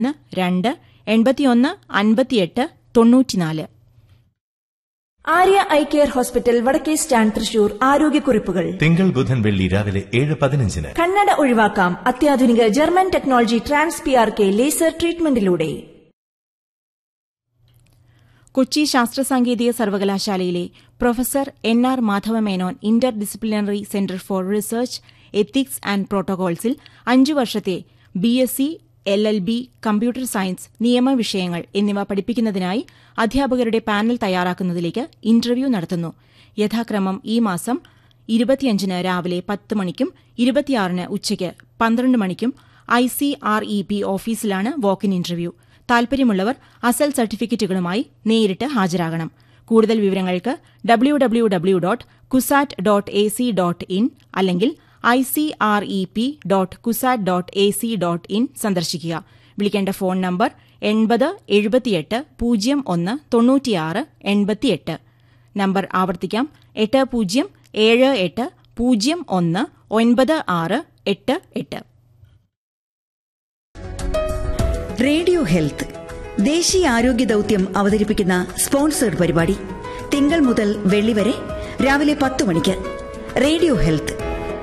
ഒന്ന് രണ്ട് എൺപത്തിയൊന്ന് അൻപത്തിയെട്ട് തൊണ്ണൂറ്റിനാല് ആര്യ ഐ കെയർ ഹോസ്പിറ്റൽ വടക്കേ സ്റ്റാൻഡ് തൃശൂർ ആരോഗ്യക്കുറിപ്പുകൾ തിങ്കൾ ബുധൻ വെള്ളി രാവിലെ ഏഴ് പതിനഞ്ചിന് കണ്ണട ഒഴിവാക്കാം അത്യാധുനിക German technology trans P R K laser ട്രീറ്റ്മെന്റിലൂടെ കൊച്ചി ശാസ്ത്ര സാങ്കേതിക സർവകലാശാലയിലെ professor N R Madhava Menon inter disciplinary centre for research ethics and പ്രോട്ടോകോൾസിൽ അഞ്ചു വർഷത്തെ B S C L L B computer science നിയമവിഷയങ്ങൾ എന്നിവ പഠിപ്പിക്കുന്നതിനായി അധ്യാപകരുടെ പാനൽ തയ്യാറാക്കുന്നതിലേക്ക് ഇന്റർവ്യൂ നടത്തുന്നു യഥാക്രമം ഈ മാസം ഇരുപത്തിയഞ്ചിന് രാവിലെ പത്ത് മണിക്കും ഇരുപത്തിയാറിന് ഉച്ചയ്ക്ക് പന്ത്രണ്ട് മണിക്കും I C R E P ഓഫീസിലാണ് വാക്കിൻ ഇന്റർവ്യൂ താൽപര്യമുള്ളവർ അസൽ സർട്ടിഫിക്കറ്റുകളുമായി നേരിട്ട് ഹാജരാകണം കൂടുതൽ വിവരങ്ങൾക്ക് W W W dot CUSAT dot A C dot in അല്ലെങ്കിൽ I C R E P dot CUSAT dot A C dot in സന്ദർശിക്കുക വിളിക്കേണ്ട ഫോൺ നമ്പർ എൺപത് എഴുപത്തിയെട്ട് പൂജ്യം ഒന്ന് തൊണ്ണൂറ്റിയാറ് എൺപത്തിയെട്ട് നമ്പർ ആവർത്തിക്കാം എട്ട് പൂജ്യം ഏഴ് എട്ട് പൂജ്യം ഒന്ന് ഒൻപത് ആറ് എട്ട് എട്ട് റേഡിയോ ഹെൽത്ത് ദേശീയ ആരോഗ്യ ദൌത്യം അവതരിപ്പിക്കുന്ന സ്പോൺസേഡ് പരിപാടി തിങ്കൾ മുതൽ വെള്ളി വരെ രാവിലെ പത്ത് മണിക്ക് റേഡിയോ ഹെൽത്ത്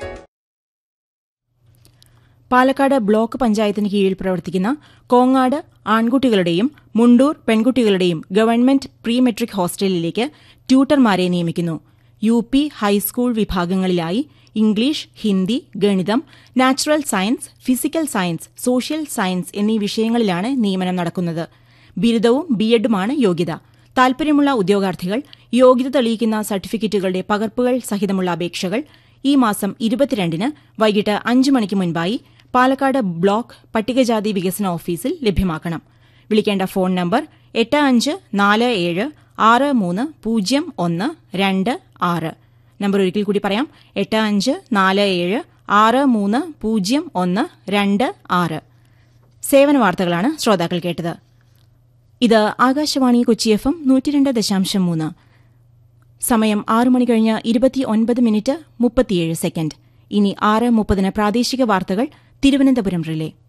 പാലക്കാട് ബ്ലോക്ക് പഞ്ചായത്തിന് കീഴിൽ പ്രവർത്തിക്കുന്ന കോങ്ങാട് ആൺകുട്ടികളുടെയും മുണ്ടൂർ പെൺകുട്ടികളുടെയും ഗവൺമെന്റ് പ്രീ മെട്രിക് ഹോസ്റ്റലിലേക്ക് ട്യൂട്ടർമാരെ നിയമിക്കുന്നു യു പി ഹൈസ്കൂൾ വിഭാഗങ്ങളിലായി ഇംഗ്ലീഷ് ഹിന്ദി ഗണിതം natural science physical science social science എന്നീ വിഷയങ്ങളിലാണ് നിയമനം നടക്കുന്നത് ബിരുദവും ബിഎഡുമാണ് യോഗ്യത താൽപര്യമുള്ള ഉദ്യോഗാർത്ഥികൾ യോഗ്യത തെളിയിക്കുന്ന സർട്ടിഫിക്കറ്റുകളുടെ പകർപ്പുകൾ സഹിതമുള്ള അപേക്ഷകൾ ഈ മാസം ഇരുപത്തിരണ്ടിന് വൈകിട്ട് അഞ്ച് മണിക്ക് മുൻപായി പാലക്കാട് ബ്ലോക്ക് പട്ടികജാതി വികസന ഓഫീസിൽ ലഭ്യമാക്കണം വിളിക്കേണ്ട ഫോൺ നമ്പർ എട്ട് അഞ്ച് നാല് ഏഴ് ആറ് മൂന്ന് പൂജ്യം ഒന്ന് രണ്ട് ആറ് നമ്പർ ഒരിക്കൽ കൂടി പറയാം എട്ട് അഞ്ച് നാല് ഏഴ് ആറ് മൂന്ന് പൂജ്യം ഒന്ന് രണ്ട് ആറ് സേവന വാർത്തകളാണ് ശ്രോതാക്കൾ കേട്ടത് ഇത് ആകാശവാണി കൊച്ചി എഫ് എം നൂറ്റിരണ്ട് ദശാംശം മൂന്ന് സമയം ആറ് മണി കഴിഞ്ഞ് ഇരുപത്തിയൊൻപത് മിനിറ്റ് മുപ്പത്തിയേഴ് സെക്കൻഡ് ഇനി ആറ് മുപ്പതിന് പ്രാദേശിക വാർത്തകൾ തിരുവനന്തപുരം റിലേ